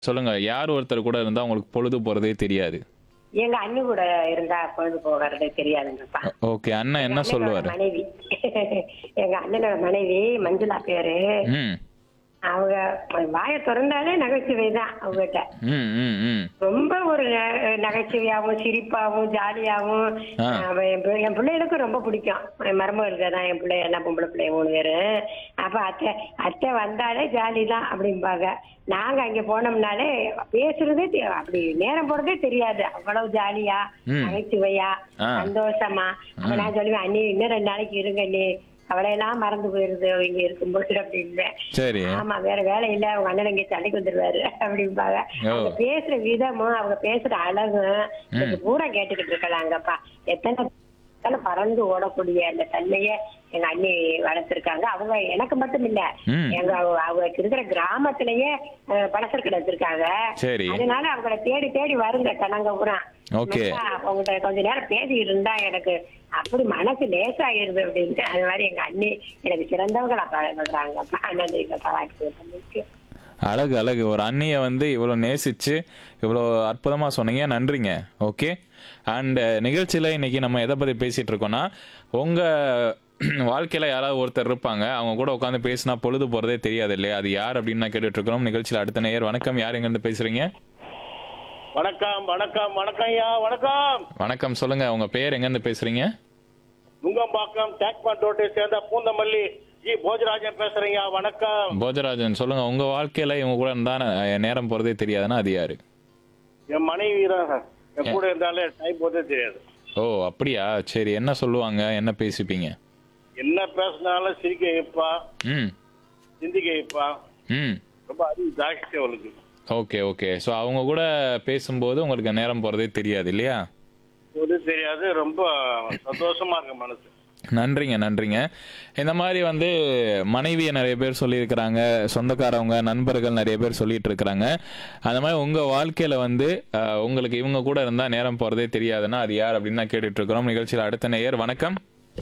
சொல்லுங்க. யார் ஒருத்தர் கூட இருந்தா உங்களுக்கு பொழுது போறதே தெரியாது? எங்க அண்ணி கூட இருந்தா பொழுது போகிறது தெரியாதுங்கப்பா ஓ ஓகே. அண்ணன் என்ன அண்ணனோட சொல்லுவாரு? மனைவி எங்க அண்ணனோட மனைவி மஞ்சுளா பேரு ம். அவங்க வாயை திறந்தாலே நகைச்சுவை தான் அவங்ககிட்ட ம், ம், ம். ரொம்ப ஒரு ந- நகைச்சுவையாவும் சிரிப்பாவும் ஜாலியாவும் ஆ. அவ என் பி- என் பிள்ளைகளுக்கும் ரொம்ப பிடிக்கும் என் மருமகளுக்கு தான் என் பிள்ளை என்ன பொம்பளை பிள்ளை மூணு பேரு அப்ப அத்தை அத்தை வந்தாலே ஜாலி தான் அப்படிம்பாங்க நாங்க அங்க போனோம்னாலே பேசுறதே தெ- அப்படி நேரம் போறதே தெரியாது அவ்வளவு ஜாலியா ம். நகைச்சுவையா ஆ. சந்தோஷமா அப்ப நான் சொல்லுவேன் அண்ணி இன்னும் ரெண்டு நாளைக்கு இருங்க அண்ணி அவளையெல்லாம் மறந்து போயிருது இங்க இருக்கும்போது அப்படின்னு சரி. ஆமா வேற வேலை இல்ல அவங்க அண்ணன் இங்க சண்டைக்கு வந்துருவாரு அப்படிம்பாங்க ஓ. அவங்க பேசுற விதமும் அவங்க பேசுற அழகும் எனக்கு பூரா கேட்டுக்கிட்டு இருக்கலாங்கப்பா எத்தனை எத்தனை பறந்து ஓடக்கூடிய அந்த தன்மையை எங்க அண்ணி வளர்த்திருக்காங்க அவங்க எனக்கு மட்டும் இல்ல ம். எங்க அவங்க அவங்க இருக்கிற கிராமத்திலேயே அஹ், பலசர் கடை வச்சிருக்காங்க சரி. அதனால அவங்கள தேடி தேடி வருங்க கணங்க பூரா ஓகே. நல்லா அவங்கள்ட்ட கொஞ்ச நேரம் பேசிட்டு இருந்தா எனக்கு அப்படி மனசு லேசாயிருது அப்படின்ட்டு அது மாதிரி எங்க அண்ணி எனக்கு சிறந்தவங்களா பழகுறாங்கப்பா நன்றி பாராட்டு அழகு அழகு. ஒரு அண்ணிய வந்து இவ்வளோ நேசிச்சு இவ்வளோ அற்புதமா சொன்னீங்க. நன்றிங்க. ஓகே. அண்ட் நிகழ்ச்சியில இன்னைக்கு நம்ம எதை பத்தி பேசிட்டு இருக்கோம்னா உங்க வாழ்க்கையில யாராவது ஒருத்தர் இருப்பாங்க. அவங்க கூட உட்காந்து பேசினா பொழுது போறதே தெரியாது இல்லையா? அது யார் அப்படின்னு நான் கேட்டுட்டு இருக்கிறோம். நிகழ்ச்சியில அடுத்த நேயர் வணக்கம். யார் எங்க இருந்து பேசுறீங்க? வணக்கம் வணக்கம் வணக்கம் ஐயா வணக்கம் வணக்கம் சொல்லுங்க. உங்க பேர் எங்க இருந்து பேசுறீங்க? நுங்கம்பாக்கம் டேக்மன் ரோட்டை சேர்ந்த பூந்தமல்லி ஜி போஜராஜன் பேசுறீங்க வணக்கம் போஜராஜன் சொல்லுங்க. உங்க வாழ்க்கையில இவங்க கூட இருந்தா நே- நேரம் போறதே தெரியாதுன்னா அது யாரு? என் மனைவி தான் என் கூட இருந்தாலே டைம் போதே தெரியாது ஓ அப்படியா? சரி. என்ன சொல்லுவாங்க? என்ன பேசிப்பீங்க? என்ன பேசினாலும் சிரிக்க வைப்பா ம். சிந்திக்க வைப்பா ம். ரொம்ப அறிவு ஜாஸ்தி அவளுக்கு ஓகே ஓகே ஸோ அவங்க கூட பேசும்போது உங்களுக்கு நேரம் போகிறதே தெரியாது இல்லையா போதே தெரியாது ரொம்ப சந்தோஷமா இருக்கு மனசு நன்றிங்க நன்றிங்க இந்த மாதிரி வந்து மனைவியை நிறைய பேர் சொல்லியிருக்கிறாங்க சொந்தக்காரவங்க நண்பர்கள் நிறைய பேர் சொல்லிட்டு இருக்கிறாங்க அந்த மாதிரி உங்கள் வாழ்க்கையில் வந்து அஹ், உங்களுக்கு இவங்க கூட இருந்தால் நேரம் போகிறதே தெரியாதுன்னா அது யார் அப்படின்னு தான் கேட்டுட்டு இருக்கிறோம் நிகழ்ச்சியில் அடுத்த நேயர் வணக்கம்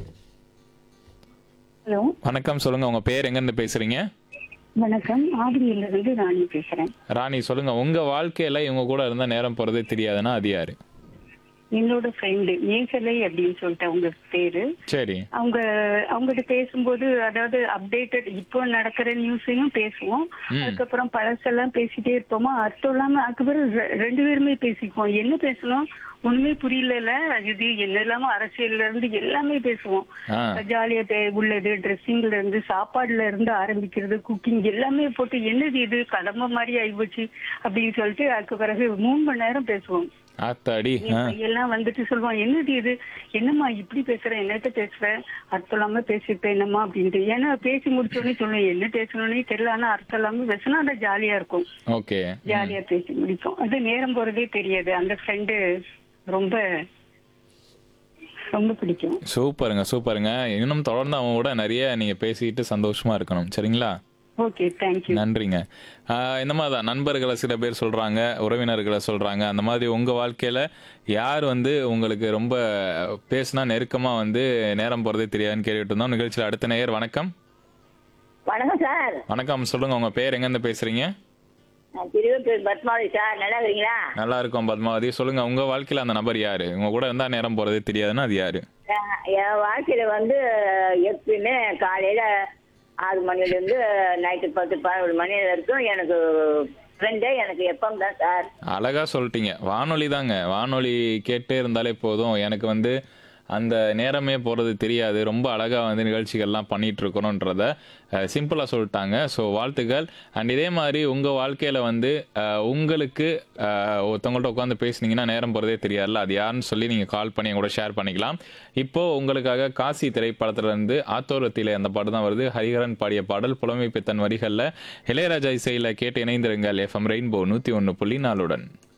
ஹலோ வணக்கம் சொல்லுங்கள் உங்கள் பேர் எங்கேருந்து பேசுகிறீங்க வணக்கம் ஆதிரியில இருந்து ராணி பேசுறேன் ராணி சொல்லுங்கள் உங்கள் வாழ்க்கையில் இவங்க கூட இருந்தால் நேரம் போகிறதே தெரியாதுன்னா அது யார் என்னோட ஃப்ரெண்டு மேகலை அப்படின்னு சொல்லிட்டு அவங்க பேரு சரி அவங்க அவங்ககிட்ட பேசும்போது அதாவது அப்டேட்டட் இப்போ நடக்கிற நியூஸையும் பேசுவோம் அதுக்கப்புறம் பழசெல்லாம் பேசிட்டே இருப்போமா அர்த்தம் இல்லாம அதுக்கப்புறம் ரெ- ரெண்டு பேருமே பேசிக்குவோம் என்ன பேசணும் ஒண்ணுமே புரியல இது என்ன இல்லாம அரசியல்ல இருந்து எல்லாமே பேசுவோம் ஆ ஜாலியா பே- உள்ளது ட்ரெஸ்ஸிங்ல இருந்து சாப்பாடுல இருந்து ஆரம்பிக்கிறது குக்கிங் எல்லாமே போட்டு என்னது இது கடமை மாதிரி ஆயிப்போச்சு அப்படின்னு சொல்லிட்டு அதுக்கு பிறகு மூணு மணி நேரம் பேசுவோம் ஆத்தாடி ஆ எல்லாம் வந்துட்டு சொல்லுவான் என்னது இது என்னம்மா இப்படி பேசுற என்னத்த பேசுற அர்த்தம் இல்லாம பேசிருப்பேன் என்னம்மா அப்படின்ட்டு ஏன்னா பேசி முடிச்ச உடனே சொல்லுவேன் என்ன பேசணும்னே தெரியல ஆனா அர்த்தம் இல்லாம பேசினா அது ஜாலியா இருக்கும் ஓகே ஜாலியா பேசி முடிப்போம் அது நேரம் போறதே தெரியாது அந்த ஃப்ரெண்டு ரொம்ப ரொம்ப பிடிக்கும் சூப்பருங்க சூப்பருங்க இன்னும் தொடர்ந்து அவங்க கூட நிறைய நீங்க பேசிட்டு சந்தோஷமா இருக்கணும் சரிங்களா ஓகே தேங்க்யூ நன்றிங்க ஆஹ் இந்த மாதிரி தான் நண்பர்களை சில பேர் சொல்றாங்க உறவினர்களை சொல்றாங்க அந்த மாதிரி உங்க வாழ்க்கையில யார் வந்து உங்களுக்கு ரொம்ப பேசினா நெருக்கமா வந்து நேரம் போறதே தெரியாதுன்னு கேட்டுட்டு இருந்தோம் நிகழ்ச்சியில் அடுத்த நேயர் வணக்கம் வணக்கம் சார் வணக்கம் சொல்லுங்க உங்க பேர் எங்க இருந்து பேசுறீங்க நான் திருவத்தூர் பத்மாவதி சார் நல்லா இருக்கிறீங்களா நல்லா இருக்கோம் பத்மாவதி சொல்லுங்க உங்க வாழ்க்கையில அந்த நபர் யாரு உங்க கூட இருந்தா நேரம் போறதே தெரியாதுன்னா அது யாரு அஹ் என் வாழ்க்கையில வந்து எப்பயுமே காலையில ஆறு மணில இருந்து நைட்டு பத்து பதினொரு மணி வரைக்கும் எனக்கு ஃப்ரெண்டே எனக்கு எப்பவும் தான் சார் அழகா சொல்லிட்டீங்க வானொலி தாங்க வானொலி கேட்டே இருந்தாலே போதும் எனக்கு வந்து அந்த நேரமே போகிறது தெரியாது ரொம்ப அழகாக வந்து நிகழ்ச்சிகள்லாம் பண்ணிட்டு இருக்கணுன்றத சிம்பிளாக சொல்லிட்டாங்க ஸோ வாழ்த்துக்கள் அண்ட் இதே மாதிரி உங்கள் வாழ்க்கையில் வந்து அஹ், உங்களுக்கு அஹ், ஒருத்தவங்கள்ட்ட உட்காந்து பேசுனீங்கன்னா நேரம் போகிறதே தெரியாதுல்ல அது யாருன்னு சொல்லி நீங்கள் கால் பண்ணி என் கூட ஷேர் பண்ணிக்கலாம் இப்போது உங்களுக்காக காசி திரைப்படத்துலேருந்து ஆத்தோரத்திலே அந்த பாட்டு தான் வருது ஹரிஹரன் பாடிய பாடல் புலமை பித்தன் வரிகளில் இளையராஜா இசையில் கேட்டு இணைந்திருங்கள் எஃப்எம் ரெயின்போ நூற்றி ஒன்று புள்ளி நாலுடன்